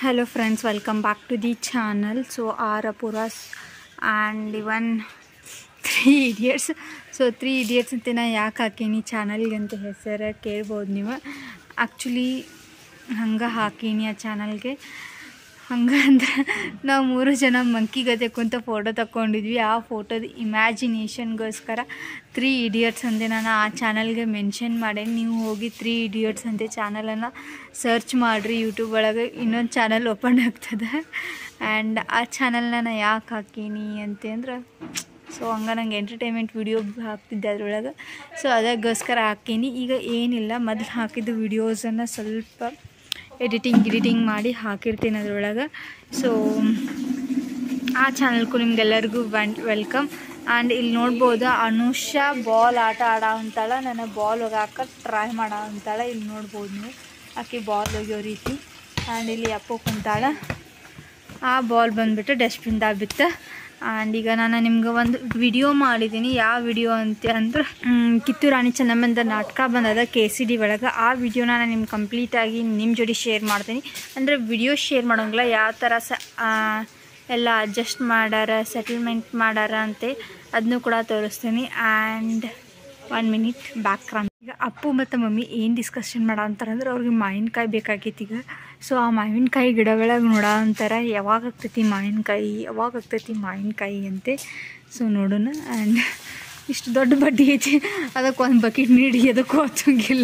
hello friends welcome back to the channel so our apuras and even three idiots so three idiots ಅಂತ ನಾ ಯಾಕೆ ಹಾಕೀನಿ ಚಾನಲ್ಗೆ ಅಂತ ಹೆಸರು ಕೇಳ್ಬೋದು ನೀವು ಆ್ಯಕ್ಚುಲಿ ಹಂಗೆ ಹಾಕೀನಿ ಆ ಚಾನಲ್ಗೆ ಹಂಗೆ ಅಂದ್ರೆ ನಾವು ಮೂರು ಜನ ಮಂಕಿ ಗತೆ ಕುಂತ ಫೋಟೋ ತಗೊಂಡಿದ್ವಿ ಆ ಫೋಟೋದ ಇಮ್ಯಾಜಿನೇಷನ್ಗೋಸ್ಕರ ತ್ರೀ ಇಡಿಯಟ್ಸ್ ಅಂತೆ ನಾನು ಆ ಚಾನಲ್ಗೆ ಮೆನ್ಷನ್ ಮಾಡೇನಿ ನೀವು ಹೋಗಿ ತ್ರೀ ಇಡಿಯಟ್ಸ್ ಅಂತೆ ಚಾನಲನ್ನು ಸರ್ಚ್ ಮಾಡಿರಿ ಯೂಟ್ಯೂಬ್ ಒಳಗೆ ಇನ್ನೊಂದು ಚಾನಲ್ ಓಪನ್ ಆಗ್ತದೆ ಆ್ಯಂಡ್ ಆ ಚಾನಲ್ನ ನಾ ಯಾಕೆ ಹಾಕೀನಿ ಅಂತಂದ್ರೆ ಸೊ ಹಂಗೆ ನಂಗೆ ಎಂಟರ್ಟೈನ್ಮೆಂಟ್ ವಿಡಿಯೋ ಹಾಕ್ತಿದ್ದೆ ಅದ್ರೊಳಗೆ ಸೊ ಅದಕ್ಕೋಸ್ಕರ ಹಾಕೀನಿ ಈಗ ಏನಿಲ್ಲ ಮೊದಲು ಹಾಕಿದ್ದು ವಿಡಿಯೋಸನ್ನು ಸ್ವಲ್ಪ ಎಡಿಟಿಂಗ್ ಗಿಡಿಟಿಂಗ್ ಮಾಡಿ ಹಾಕಿರ್ತೀನಿ ಅದ್ರೊಳಗೆ ಸೊ ಆ ಚಾನಲ್ಗೂ ನಿಮ್ಗೆಲ್ಲರಿಗೂ ವೆನ್ ವೆಲ್ಕಮ್ ಆ್ಯಂಡ್ ಇಲ್ಲಿ ನೋಡ್ಬೋದು ಅನುಷಾ ಬಾಲ್ ಆಟ ಆಡೋ ಅಂತಾಳ ನನ್ನ ಬಾಲ್ ಹೋಗಾಕ ಟ್ರೈ ಮಾಡೋ ಅಂತಾಳ ಇಲ್ಲಿ ನೋಡ್ಬೋದು ನೀವು ಆಕೆ ಬಾಲ್ ಒಗೆಯೋ ರೀತಿ ಆ್ಯಂಡ್ ಇಲ್ಲಿ ಅಪ್ಪು ಕುಂತಾಳ ಆ ಬಾಲ್ ಬಂದುಬಿಟ್ಟು ಡಸ್ಟ್ಬಿನ್ದಾಗ ಬಿತ್ತು ಆ್ಯಂಡ್ ಈಗ ನಾನು ನಿಮ್ಗೆ ಒಂದು ವಿಡಿಯೋ ಮಾಡಿದ್ದೀನಿ ಯಾವ ವಿಡಿಯೋ ಅಂತ ಅಂದ್ರೆ ಮ್, ಕಿತ್ತೂರು ರಾಣಿ ಚೆನ್ನಮ್ಮಂದ ನಾಟಕ ಬಂದದ ಕೆ ಸಿ ಡಿ ಒಳಗೆ ಆ ವಿಡಿಯೋನ ನಾನು ನಿಮ್ಗೆ ಕಂಪ್ಲೀಟಾಗಿ ನಿಮ್ಮ ಜೋಡಿ ಶೇರ್ ಮಾಡ್ತೀನಿ ಅಂದರೆ ವಿಡಿಯೋ ಶೇರ್ ಮಾಡೋಂಗಿಲ್ಲ ಯಾವ ಥರ ಸ ಆ, ಎಲ್ಲ ಅಡ್ಜಸ್ಟ್ ಮಾಡಾರ ಸೆಟಲ್ಮೆಂಟ್ ಮಾಡಾರ ಅಂತೆ ಅದನ್ನು ಕೂಡ ತೋರಿಸ್ತೀನಿ ಆ್ಯಂಡ್ ಒನ್ ಮಿನಿಟ್ ಬ್ಯಾಕ್ ಕ್ರಾಮ್ ಈಗ ಅಪ್ಪು ಮತ್ತು ಮಮ್ಮಿ ಏನು ಡಿಸ್ಕಷನ್ ಮಾಡೋ ಅಂತಾರಂದ್ರೆ ಅವ್ರಿಗೆ ಮಾವಿನಕಾಯಿ ಬೇಕಾಗೈತಿ ಈಗ ಸೊ ಆ ಮಾವಿನಕಾಯಿ ಗಿಡ ಒಳಗೆ ನೋಡೋ ಅಂತಾರೆ ಯಾವಾಗ ಆಗ್ತೈತಿ ಮಾವಿನಕಾಯಿ ಯಾವಾಗ ಆಗ್ತೈತಿ ಮಾವಿನಕಾಯಿ ಅಂತೆ ಸೊ ನೋಡೋಣ ಆ್ಯಂಡ್ ಇಷ್ಟು ದೊಡ್ಡ ಬಡ್ಡಿ ಐತಿ ಅದಕ್ಕೆ ಒಂದು ಬಕೆಟ್ ನೀಡಿ ಅದಕ್ಕೂ ಹತ್ತಂಗಿಲ್ಲ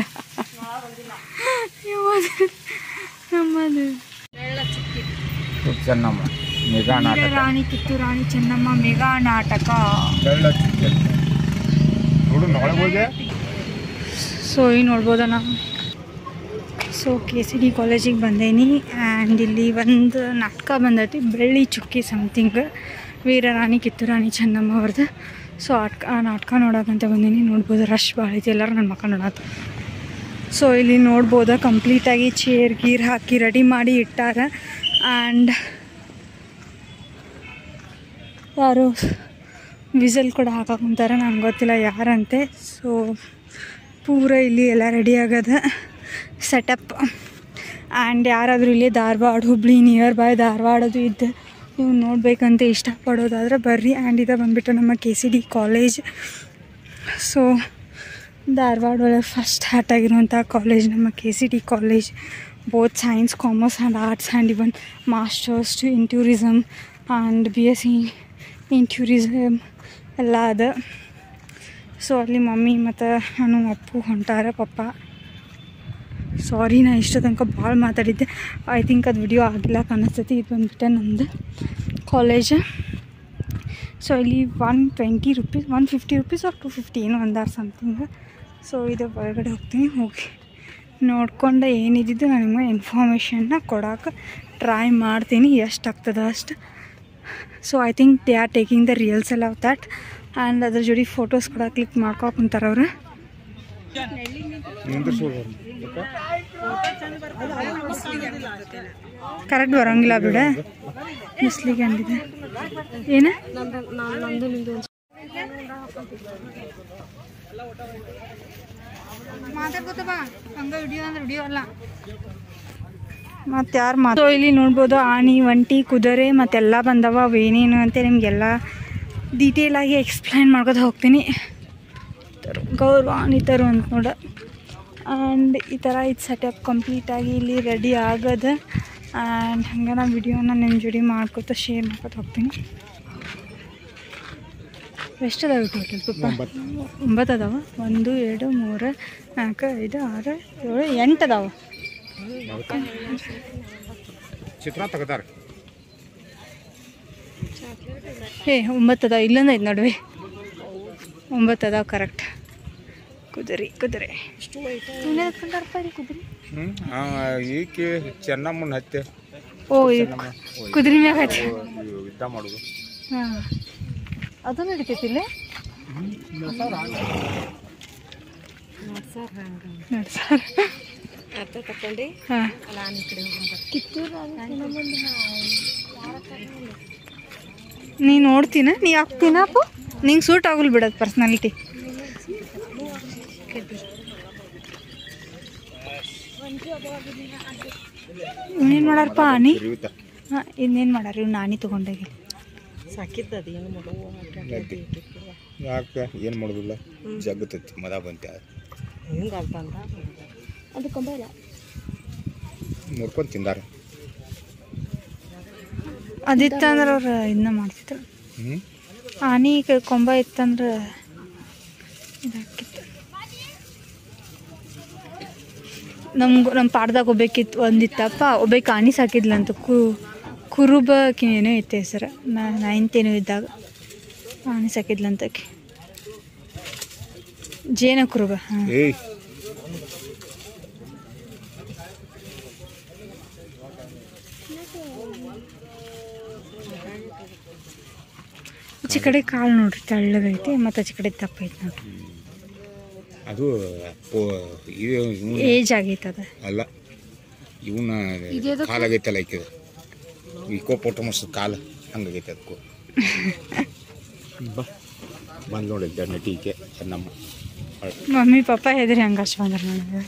ಯಾವಾಗ ನಮ್ಮದು ಚೆನ್ನಮ್ಮ ನಿಗಾ ನಾಟಕ ರಾಣಿ ಕಿತ್ತೂರು ರಾಣಿ ಚೆನ್ನಮ್ಮ ಮೆಗಾ ನಾಟಕ ಬೆಳ್ಳ ಚುಕ್ಕೆ ನೋಡು ನಾಳೆ ಹೋದೆ ಸೊ ಈಗ ನೋಡ್ಬೋದ ನಾವು ಸೊ ಕೆ ಸಿ ಡಿ ಕಾಲೇಜಿಗೆ ಬಂದೇನಿ ಆ್ಯಂಡ್ ಇಲ್ಲಿ ಒಂದು ನಾಟಕ ಬಂದೈತಿ ಬೆಳ್ಳಿ ಚುಕ್ಕಿ ಸಮಥಿಂಗ್ ವೀರರಾಣಿ ಕಿತ್ತೂರಾಣಿ ಚೆನ್ನಮ್ಮ ಅವ್ರದ್ದು ಸೊ ಆಟ್ಕ ಆ ನಾಟಕ ನೋಡೋಕ್ಕಂತ ಬಂದೀನಿ ನೋಡ್ಬೋದು ರಶ್ ಭಾಳ ಐತಿ ಎಲ್ಲರೂ ನನ್ನ ಮಕ್ಕ ನೋಡೋದು ಸೊ ಇಲ್ಲಿ ನೋಡ್ಬೋದ ಕಂಪ್ಲೀಟಾಗಿ ಚೇರ್ ಗೀರ್ ಹಾಕಿ ರೆಡಿ ಮಾಡಿ ಇಟ್ಟಾರ ಆ್ಯಂಡ್ ಯಾರು ವಿಸಲ್ ಕೂಡ ಹಾಕಾಕೊಂತಾರೆ ನಂಗೆ ಗೊತ್ತಿಲ್ಲ ಯಾರಂತೆ ಸೊ ಪೂರ ಇಲ್ಲಿ ಎಲ್ಲ ರೆಡಿ ಆಗದ ಸೆಟಪ್ ಆ್ಯಂಡ್ ಯಾರಾದರೂ ಇಲ್ಲಿ ಧಾರವಾಡ ಹುಬ್ಳಿ ನಿಯರ್ ಬೈ ಧಾರವಾಡದು ಇದ್ದು ನೀವು ನೋಡಬೇಕಂತ ಇಷ್ಟಪಡೋದಾದ್ರೆ ಬರ್ರಿ ಆ್ಯಂಡ್ ಇದು ಬಂದುಬಿಟ್ಟು ನಮ್ಮ K C D college so Dharwad ಒಳಗೆ ಫಸ್ಟ್ ಸ್ಟಾರ್ಟ್ ಆಗಿರುವಂಥ ಕಾಲೇಜ್ ನಮ್ಮ K C D college both science commerce and arts and even masters too in tourism and B S C in tourism ಎಲ್ಲ ಅದ ಸೊ ಅಲ್ಲಿ mummy ಮತ್ತು ನಾನು ಅಪ್ಪು ಹೊಂಟಾರ ಪಪ್ಪ ಸಾರಿ ನಾ ಇಷ್ಟು ತನಕ ಭಾಳ ಮಾತಾಡಿದ್ದೆ ಐ ಥಿಂಕ್ ಅದು ವಿಡಿಯೋ ಆಗಿಲ್ಲ ಕಾಣಿಸ್ತೈತಿ ಇದು ಬಂದ್ಬಿಟ್ಟೆ ನಮ್ಮದು ಕಾಲೇಜ್ ಸೊ ಇಲ್ಲಿ one twenty rupees one fifty rupees or two fifty ಏನೋ ಅಂದಾರ ಸಮಥಿಂಗ್ ಸೊ ಇದು ಒಳಗಡೆ ಹೋಗ್ತೀನಿ ಹೋಗಿ ನೋಡ್ಕೊಂಡು ಏನಿದ್ದು ನಾನು ನಿಮಗೆ ಇನ್ಫಾರ್ಮೇಷನ್ನ ಕೊಡೋಕೆ ಟ್ರೈ ಮಾಡ್ತೀನಿ ಎಷ್ಟು ಆಗ್ತದೆ ಅಷ್ಟು so I think they are taking the reels ಎಲ್ಲ ಆಫ್ ದ್ಯಾಟ್ ಆ್ಯಂಡ್ ಅದ್ರ ಜೋಡಿ ಫೋಟೋಸ್ ಕೂಡ ಕ್ಲಿಕ್ ಮಾಡ್ಕೊ ಕುಂತಾರೆ ಅವರು ನಿಂದ್ರಿಸೋದು ಕರೆಕ್ಟ್ ಬರೋಂಗಿಲ್ಲ ಬಿಡ ಬಿಸ್ಲಿಗೆ ಅಂದಿದೆ ಏನು ಮಾತಾಡ್ಕೋತಪ್ಪ ಹಂಗ ವಿಡಿಯೋ ಅಂದ್ರೆ ವಿಡಿಯೋ ಅಲ್ಲ ಮತ್ತೆ ಯಾರು ಮಾತು ಇಲ್ಲಿ ನೋಡ್ಬೋದು ಆನಿ ಒಂಟಿ ಕುದುರೆ ಮತ್ತೆಲ್ಲ ಬಂದವ ಅವೇನೇನು ಅಂತ ನಿಮಗೆಲ್ಲ ಡೀಟೇಲಾಗಿ ಎಕ್ಸ್ಪ್ಲೈನ್ ಮಾಡ್ಕೊತ ಹೋಗ್ತೀನಿ ತರು ಗೌರವಾಣಿ ತರು ಅಂತ ನೋಡ ಆ್ಯಂಡ್ ಈ ಥರ ಇದು ಸೆಟಪ್ ಕಂಪ್ಲೀಟಾಗಿ ಇಲ್ಲಿ ರೆಡಿ ಆಗದ ಆ್ಯಂಡ್ ಹಂಗೆ ನಾನು ವಿಡಿಯೋನ ನಿಮ್ಮ ಜೋಡಿ ಮಾಡ್ಕೊತ ಶೇರ್ ಮಾಡ್ಕೊತ ಹೋಗ್ತೀನಿ ಎಷ್ಟು ಅದಾವೆ ಟೋಟಲ್ ಪಪ್ಪ ಒಂಬತ್ತು. ಒಂಬತ್ತು ಅದಾವ ಒಂದು ಎರಡು ಮೂರು ನಾಲ್ಕು ಐದು ಆರು ಏಳು ಎಂಟು ಅದಾವ ಚಿತ್ರ ತೆಗ್ದಾರ ಏ ಒಂಬತ್ತು ಅದಾವ ಇಲ್ಲೊಂದು ಐದು ನಡುವೆ ಒಂಬತ್ತು ಅದಾವ ಕರೆಕ್ಟ್ ಕುದುರೆ ಕುದುರೆ ಕುದುರೆ ಹ್ಞೂ ಈಕೆ ಚೆನ್ನಮ್ಮನ ಹತ್ತೆ ಓ ಈ ಕುದುರೆ ಮ್ಯಾಗ ಐತಿ ಇವ್ ಯುದ್ಧ ಮಾಡೋದು ಹಾಂ ಅದು ನಡಿತೈತಿಲ್ಲ ನೋಡಿ ಸರ್ ಹಾಂ ನೀ ನೋಡ್ತೀನ ನೀ ಹಾಕ್ತೀನ ಅಪ್ಪು ನಿಂಗೆ ಸೂಟ್ ಆಗಲ್ ಬಿಡೋದು ಪರ್ಸ್ನಾಲಿಟಿ ಇನ್ನೇನು ಮಾಡಾರಪ್ಪ ಆನಿ ತಿರುವಿತ ಹಾಂ ಇನ್ನೇನು ಮಾಡಾರ ಇವ್ನು ನಾನಿ ತೊಗೊಂಡೋಗಿ ಸಾಕಿದ್ದದು ಏನು ಮಾಡುವ ಯಾಕೆ ಏನು ಮಾಡೋದಿಲ್ಲ ಜಗ್ಗತೈತಿ ಮದ ಬಂತೆ ಹಿಂಗೆ ಅಂತಂದ ಅದು ಕೊಂಬ ಇಲ್ಲ ಮುರ್ಕೊಂಡು ತಿಂದಾರ ಅದಿತ್ತಂದ್ರೆ ಅವ್ರು ಇದನ್ನ ಮಾಡ್ತಿದ್ರು ಹ್ಞೂ ಆನಿ ಕ- ಕೊಂಬ ಇತ್ತಂದ್ರೆ ಇದಾಕಿತ್ತು ನಮ್ಗೆ ನಮ್ಮ ಪಾಡ್ದಾಗ ಒಬ್ಬೇಕಿತ್ತು ಒಂದಿತ್ತಪ್ಪ ಒಬ್ಬಾಕಿ ಆನಿ ಸಾಕಿದ್ಲಂತ ಕು ಕುರುಬ ಏನೋ ಇತ್ತು ಹೆಸರು ನಾ ನೈನ್ತ್ ಏನೋ ಇದ್ದಾಗ ಆನಿ ಸಾಕಿದ್ಲಂತಕ್ಕೆ ಜೇನ ಕುರುಬ ಹಾಂ ಏಯ್ ಈಚೆ ಕಡೆ ಕಾಳು ನೋಡ್ರಿ ತೆಳ್ಳಗೈತಿ ಮತ್ತು ಆಚೆ ಕಡೆ ದಪ್ಪ ಐತಿ ನೋಡ್ರಿ ಅದು ಪೋ ಇದು ಇವ್ನ- ಏಜ್ ಆಗೈತೆ ಅದು ಅಲ್ಲ ಇವನ್ನ ಕಾಲಾಗೈತಲ್ಲ ಈಕಿದ ಇಕೋಪೋಟಮಸ್ ಕಾಲು ಹಂಗಾಗೈತೆ ಅದಕ್ಕೂ ಬಾ ಬಂದು ನೋಡಿದ್ದೆ ನಟಿ ಈಕೆ ಚೆನ್ನಮ್ಮ ಮಮ್ಮಿ ಪಪ್ಪ ಹೆದ್ರಿ ಹಂಗೆ ಅಷ್ಟು ಬಂದ್ರೆ ನನಗೆ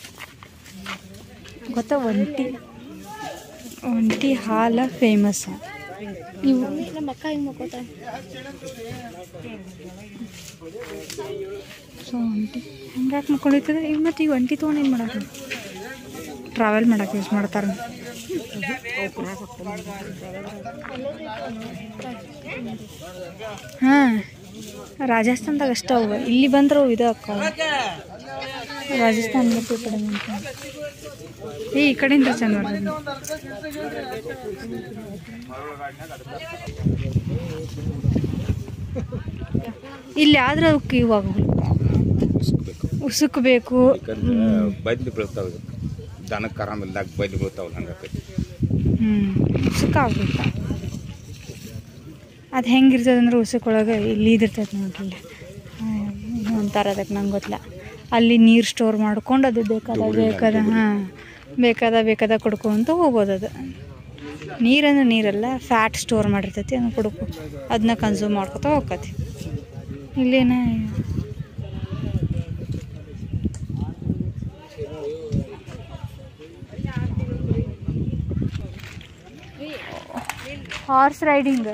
ಗೊತ್ತಾ ಒಂಟಿ ಒಂಟಿ ಹಾಲ ಫೇಮಸ್ ಇವು ನಮ್ಮ ಅಕ್ಕ ಹಿಂಗೆ ಮಕ್ಕೋತಾಳೆ ಸೊ ಒಂಟಿ ಹಂಗಾಕೆ ಮಕ್ಕೊಳಿತದ ಈಗ ಮತ್ತು ಈಗ ಒಂಟಿ ತೊಗೊಂಡು ಏನು ಮಾಡಕ್ಕೆ ಟ್ರಾವೆಲ್ ಮಾಡಕ್ಕೆ ಯೂಸ್ ಮಾಡ್ತಾರೆ ಹಾಂ ರಾಜಸ್ಥಾನ್ದಾಗ ಅಷ್ಟ ಅವು ಇಲ್ಲಿ ಬಂದ್ರೆ ಅವು ಇದು ಅಕ್ಕ ರಾಜಸ್ಥಾನ್ ಮತ್ತು ಈ ಕಡೆ ಅಂತ ಏ ಈ ಕಡೆಯಿಂದ ಚಂದ ಬರ್ತದೆ ಇಲ್ಲಿ ಆದ್ರೆ ಅವಕ್ಕೆ ಇವಾಗ ಸಿಗ್ಬೇಕು ಉಸುಕ್ಬೇಕು ಯಾಕಂದ್ರೆ ಬದ್ಲಿ ಬೀಳ್ತಾವ ದನಕ್ಕೆ ಆರಾಮಿಲ್ದಾಗ ಬದ್ಲಿ ಬೀಳ್ತಾವಲ್ಲ ಹಂಗಾಕೈತಿ ಹ್ಞೂ ಉಸುಕ ಆಗ್ಬೇಕು ಅದು ಹೆಂಗಿರ್ತದೆ ಅಂದ್ರೆ ಉಸುಕೊಳಗೆ ಇಲ್ಲಿ ಇದಿರ್ತೈತೆ ನೋಡ್ರಿ ಅಂತಾರೆ ಅದಕ್ಕೆ ನಂಗೆ ಗೊತ್ತಿಲ್ಲ ಅಲ್ಲಿ ನೀರು ಸ್ಟೋರ್ ಮಾಡ್ಕೊಂಡು ಅದು ಬೇಕಾದ ಬೇಕಾದ ಹಾಂ ಬೇಕಾದ ಬೇಕಾದ ಕುಡ್ಕೊಂತ ಹೋಗ್ಬೋದು ಅದು ನೀರಂದ್ರೆ ನೀರಲ್ಲ ಫ್ಯಾಟ್ ಸ್ಟೋರ್ ಮಾಡಿರ್ತೈತಿ ಅದನ್ನ ಕುಡ್ಕೊ ಅದನ್ನ ಕನ್ಸ್ಯೂಮ್ ಮಾಡ್ಕೊತ ಹೋಗ್ತೈತಿ ಇಲ್ಲೇನ ಹಾರ್ಸ್ ರೈಡಿಂಗ್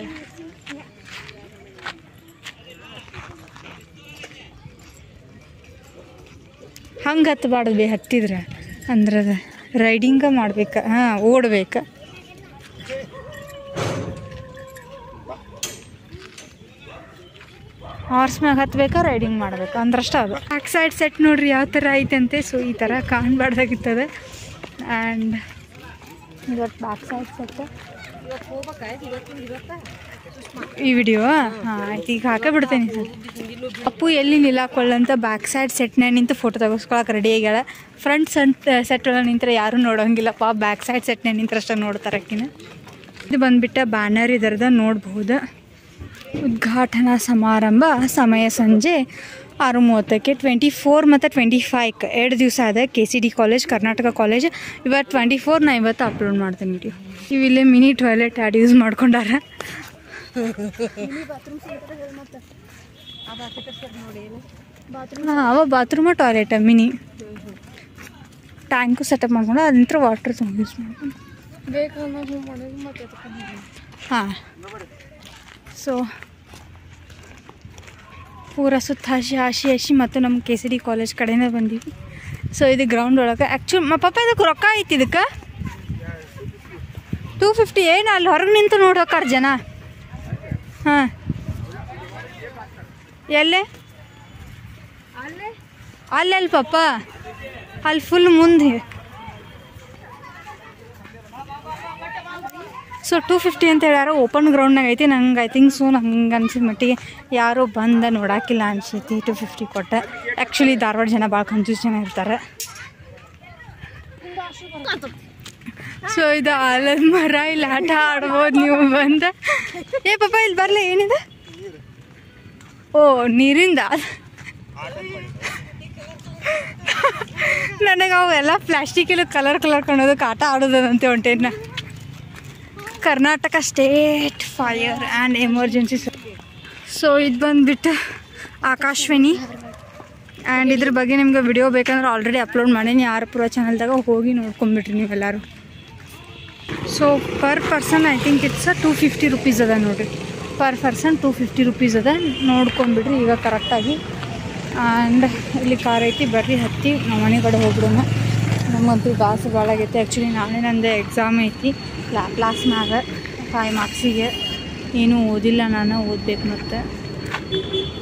ಹಂಗೆ ಹತ್ತಬಾರ್ದು ಬೇ ಹತ್ತಿದ್ರೆ ಅಂದ್ರೆ ಅದು ರೈಡಿಂಗ ಮಾಡ್ಬೇಕು ಹಾಂ ಓಡ್ಬೇಕು ಹಾರ್ಸ್ ಮ್ಯಾಗ ಹತ್ಬೇಕಾ ರೈಡಿಂಗ್ ಮಾಡ್ಬೇಕು ಅಂದ್ರಷ್ಟ ಅದು ಬ್ಯಾಕ್ ಸೈಡ್ ಸೆಟ್ ನೋಡ್ರಿ ಯಾವ ಥರ ಐತಂತೆ ಸೊ ಈ ಥರ ಕಾಣಬಾರ್ದಾಗಿರ್ತದೆ ಆ್ಯಂಡ್ ಇವತ್ತು ಬ್ಯಾಕ್ ಸೈಡ್ ಸೆಟ್ ಈ ವಿಡಿಯೋ ಹಾಂ ಆಯ್ತು ಈಗ ಹಾಕೇ ಬಿಡ್ತೇನೆ ಸರ್ ಅಪ್ಪು ಎಲ್ಲಿ ನಿಲ್ಲಾಕೊಳ್ಳಂತ ಬ್ಯಾಕ್ ಸೈಡ್ ಸೆಟ್ನಾಗ ನಿಂತು ಫೋಟೋ ತೆಗೆಸ್ಕೊಳಕ್ಕೆ ರೆಡಿ ಆಗ್ಯಾಳ ಫ್ರಂಟ್ ಸೆಟ್ ಸೆಟ್ ಒಳಗೆ ನಿಂತ್ರೆ ಯಾರೂ ನೋಡೋಂಗಿಲ್ಲಪ್ಪ ಬ್ಯಾಕ್ ಸೈಡ್ ಸೆಟ್ನಾಗ ನಿಂತ್ರೆ ಅಷ್ಟೇ ನೋಡ್ತಾರೆ ಅಕ್ಕಿನ ಇದು ಬಂದ್ಬಿಟ್ಟ ಬ್ಯಾನರ್ ಇದರದ ನೋಡ್ಬಹುದು ಉದ್ಘಾಟನಾ ಸಮಾರಂಭ ಸಮಯ ಸಂಜೆ ಆರು ಮೂವತ್ತಕ್ಕೆ ಟ್ವೆಂಟಿ ಫೋರ್ ಮತ್ತು ಟ್ವೆಂಟಿ ಫೈವ್ಗೆ ಎರಡು ದಿವಸ ಅದ K C D college Karnataka college ಇವತ್ತು ಟ್ವೆಂಟಿ ಫೋರ್ ನಾ ಇವತ್ತು ಅಪ್ಲೋಡ್ ಮಾಡ್ತೇನೆ ವಿಡಿಯೋ ಇವಿಲ್ಲೇ ಮಿನಿ ಟಾಯ್ಲೆಟ್ ಆ್ಯಡ್ ಯೂಸ್ ಮಾಡ್ಕೊಂಡಾರ ಹಾಂ ಅವ bathroom toilet mini tank setup ಮಾಡ್ಕೊಂಡು ಅದಂತ್ರ ವಾಟರ್ ತುಂಬ ಯೂಸ್ ಮಾಡ್ಕೊಂಡು ಹಾಂ ಸೊ ಪೂರ ಸುತ್ತ ಹಸಿ ಹಸಿ ಹಸಿ ಮತ್ತು ನಮ್ಮ ಕೆ ಸಿ ಡಿ ಕಾಲೇಜ್ ಕಡೆಯಿಂದ ಬಂದೀವಿ ಸೊ ಇದು ಗ್ರೌಂಡ್ ಒಳಗೆ ಆ್ಯಕ್ಚುಲಿ ಮ ಪಾಪ ಇದಕ್ಕೆ ರೊಕ್ಕ ಐತಿ ಇದಕ್ಕೆ ಟೂ ಫಿಫ್ಟಿ ಏನು ಅಲ್ಲಿ ಹೊರಗೆ ನಿಂತು ನೋಡೋಕಾರ ಜನ ಹಾಂ ಎಲ್ಲೇ ಅಲ್ಲಲ್ಲಿ ಪಾಪ ಅಲ್ಲಿ ಫುಲ್ ಮುಂದೆ ಸೊ ಟೂ ಫಿಫ್ಟಿ ಅಂತ ಹೇಳ್ಯಾರ ಓಪನ್ ಗ್ರೌಂಡ್ನಾಗ ಐತಿ ನಂಗೆ ಐ ಥಿಂಕ್ ಸೊ ನಂಗೆ ಅನ್ಸಿದ ಮಟ್ಟಿಗೆ ಯಾರೂ ಬಂದ ನೋಡಾಕಿಲ್ಲ ಅನ್ಸೈತಿ ಟೂ ಫಿಫ್ಟಿ ಕೊಟ್ಟ ಆ್ಯಕ್ಚುಲಿ ಧಾರವಾಡ ಜನ ಭಾಳ ಕನ್ಫ್ಯೂಸ್ ಜನ ಇರ್ತಾರೆ ಸೊ ಇದು ಆಲದ ಮರ ಇಲ್ಲಿ ಆಟ ಆಡ್ಬೋದು ನೀವು ಬಂದ ಏ ಪಾಪ ಇಲ್ಲಿ ಬರಲ್ಲ ಏನಿದೆ ಓ ನೀರಿಂದ ನನಗೆ ಅವೆಲ್ಲ ಪ್ಲಾಸ್ಟಿಕ್ ಕಲರ್ ಕಲರ್ ಕಾಣೋದಕ್ಕೆ ಆಟ ಆಡೋದಂತೆ ಹೊಂಟೇನ Karnataka state fire and emergency so ಇದು ಬಂದುಬಿಟ್ಟು ಆಕಾಶವಾಣಿ ಆ್ಯಂಡ್ ಇದ್ರ ಬಗ್ಗೆ ನಿಮ್ಗೆ ವಿಡಿಯೋ ಬೇಕಂದ್ರೆ ಆಲ್ರೆಡಿ ಅಪ್ಲೋಡ್ ಮಾಡೀನಿ ಯಾರ ಪುರ ಚಾನಲ್ದಾಗ ಹೋಗಿ ನೋಡ್ಕೊಂಬಿಟ್ರಿ ನೀವೆಲ್ಲರೂ so per person I think it's two fifty rupees ಅದ ನೋಡಿರಿ per person two fifty rupees ಅದ ನೋಡ್ಕೊಂಡ್ಬಿಡ್ರಿ ಈಗ ಕರೆಕ್ಟಾಗಿ ಆ್ಯಂಡ್ ಇಲ್ಲಿ ಕಾರ್ ಐತಿ ಬರ್ರಿ ಹತ್ತಿ ನಾವು ಮನೆ ಕಡೆ ಹೋಗ್ಬಿಡೋಣ ನಮಗಂತೂ ಗಾಸು ಭಾಳ ಆಗೈತೆ ಆ್ಯಕ್ಚುಲಿ ನಾಳೆ ನಂದು ಎಕ್ಸಾಮ್ ಐತಿ ಲಾ ಕ್ಲಾಸ್ನಾಗ ಫೈವ್ ಮಾರ್ಕ್ಸಿಗೆ ಏನೂ ಓದಿಲ್ಲ ನಾನು ಓದ್ಬೇಕು ಮತ್ತು